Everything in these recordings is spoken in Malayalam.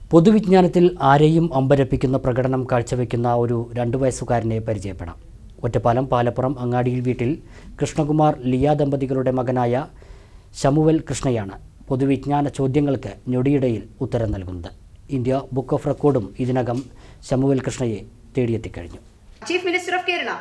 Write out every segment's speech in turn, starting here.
പൊതുവിജ്ഞാനത്തിൽ ആരെയും അമ്പരപ്പിക്കുന്ന പ്രകടനം കാഴ്ചവെക്കുന്ന ഒരു രണ്ടു വയസ്സുകാരനെ പരിചയപ്പെടാം ഒറ്റപ്പാലം പാലപ്പുറം അങ്ങാടിയിൽ വീട്ടിൽ കൃഷ്ണകുമാർ ലിയ ദമ്പതികളുടെ മകനായ ശമുവൽ കൃഷ്ണയാണ് പൊതുവിജ്ഞാന ചോദ്യങ്ങൾക്ക് ഞൊടിയിടയിൽ ഉത്തരം നൽകുന്നത് ഇന്ത്യ ബുക്ക് ഓഫ് റെക്കോർഡും ഇതിനകം Samuel കൃഷ്ണയെ തേടിയെത്തിക്കഴിഞ്ഞു Chief Minister of Kerala.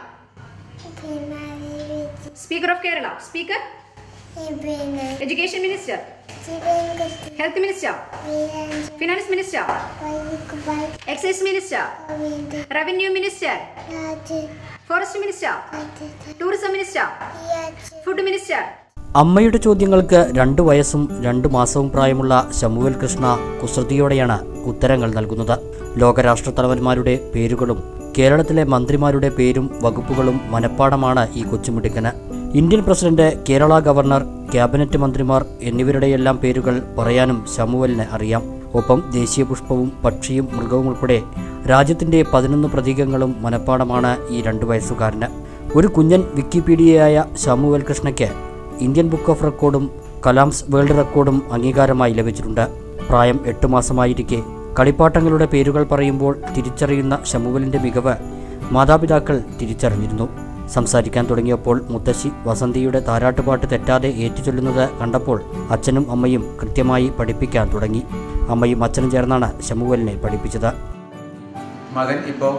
Speaker of Kerala. Speaker. Education Minister. Health Minister. Finance Minister. Excise Minister. Revenue Minister. Forest Minister. Tourism Minister. Food Minister. അമ്മയുടെ ചോദ്യങ്ങൾക്ക് രണ്ടു വയസ്സും രണ്ടു മാസവും പ്രായമുള്ള ശമുവൽ കൃഷ്ണ കുസൃതിയോടെയാണ് ഉത്തരങ്ങൾ നൽകുന്നത് ലോകരാഷ്ട്ര തലവന്മാരുടെ പേരുകളും കേരളത്തിലെ മന്ത്രിമാരുടെ പേരും വകുപ്പുകളും മനപ്പാടമാണ് ഈ കൊച്ചുമിടുക്കന് Indian president Kerala governor cabinet മന്ത്രിമാർ എന്നിവരുടെയെല്ലാം പേരുകൾ പറയാനും ശമുവലിന് അറിയാം ഒപ്പം ദേശീയ പുഷ്പവും പക്ഷിയും മൃഗവും ഉൾപ്പെടെ രാജ്യത്തിന്റെ പതിനൊന്ന് പ്രതീകങ്ങളും മനപ്പാടമാണ് ഈ രണ്ടു വയസ്സുകാരന് ഒരു കുഞ്ഞൻ വിക്കിപീഡിയയായ ശമുവൽ കൃഷ്ണയ്ക്ക് ഇന്ത്യൻ ബുക്ക് ഓഫ് റെക്കോർഡും കലാംസ് വേൾഡ് റെക്കോർഡും അംഗീകാരമായി ലഭിച്ചിട്ടുണ്ട് പ്രായം എട്ട് മാസമായിരിക്കെ കളിപ്പാട്ടങ്ങളുടെ പേരുകൾ പറയുമ്പോൾ തിരിച്ചറിയുന്ന ശമുവലിന്റെ മികവ് മാതാപിതാക്കൾ തിരിച്ചറിഞ്ഞിരുന്നു സംസാരിക്കാൻ തുടങ്ങിയപ്പോൾ മുത്തശ്ശി വസന്തിയുടെ താരാട്ടുപാട്ട് തെറ്റാതെ ഏറ്റുചൊല്ലുന്നത് കണ്ടപ്പോൾ അച്ഛനും അമ്മയും കൃത്യമായി പഠിപ്പിക്കാൻ തുടങ്ങി അമ്മയും അച്ഛനും ചേർന്നാണ് ശമുവലിനെ പഠിപ്പിച്ചത് മകൻ ഇപ്പോൾ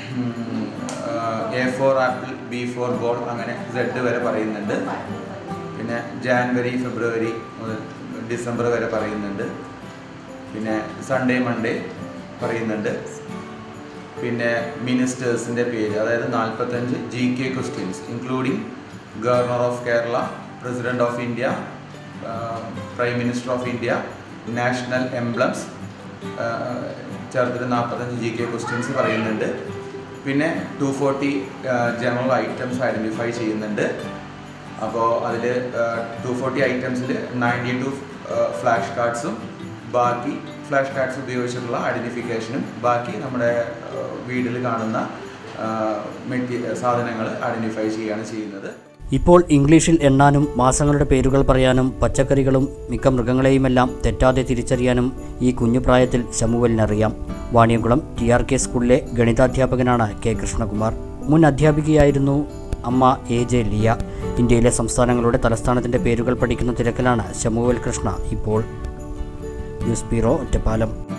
A for apple B for ball അങ്ങനെ സെഡ് വരെ പറയുന്നുണ്ട് പിന്നെ ജാൻവരി ഫെബ്രുവരി മുതൽ ഡിസംബർ വരെ പറയുന്നുണ്ട് പിന്നെ സൺഡേ മൺഡേ പറയുന്നുണ്ട് പിന്നെ മിനിസ്റ്റേഴ്സിൻ്റെ പേര് അതായത് നാൽപ്പത്തഞ്ച് G K questions including governor of Kerala president of India prime minister of India national emblems ചേർത്തിട്ട് നാൽപ്പത്തഞ്ച് ജി കെ ക്വസ്റ്റ്യൻസ് പറയുന്നുണ്ട് പിന്നെ two forty general items identify ചെയ്യുന്നുണ്ട് അപ്പോൾ അതിൽ ടു ഫോർട്ടി ഐറ്റംസിൽ നയൻറ്റി ടു ഫ്ലാഷ് കാർഡ്സും ബാക്കി ഫ്ലാഷ് കാർഡ്സ് ഉപയോഗിച്ചിട്ടുള്ള ഐഡൻറ്റിഫിക്കേഷനും ബാക്കി നമ്മുടെ വീട്ടിൽ കാണുന്ന മെറ്റീ സാധനങ്ങൾ ഐഡൻറ്റിഫൈ ചെയ്യുകയാണ് ചെയ്യുന്നത് ഇപ്പോൾ ഇംഗ്ലീഷിൽ എണ്ണാനും മാസങ്ങളുടെ പേരുകൾ പറയാനും പച്ചക്കറികളും മിക്ക മൃഗങ്ങളെയുമെല്ലാം തെറ്റാതെ തിരിച്ചറിയാനും ഈ കുഞ്ഞുപ്രായത്തിൽ ശമുവലിനറിയാം വാണിയംകുളം ടി ആർ കെ സ്കൂളിലെ ഗണിതാധ്യാപകനാണ് കെ കൃഷ്ണകുമാർ മുൻ അധ്യാപികയായിരുന്നു അമ്മ എ ജെ ലിയ ഇന്ത്യയിലെ സംസ്ഥാനങ്ങളുടെ തലസ്ഥാനത്തിന്റെ പേരുകൾ പഠിക്കുന്ന തിരക്കിലാണ് ശമുവൽ കൃഷ്ണ ഇപ്പോൾ ന്യൂസ് ബ്യൂറോ ഒറ്റപ്പാലം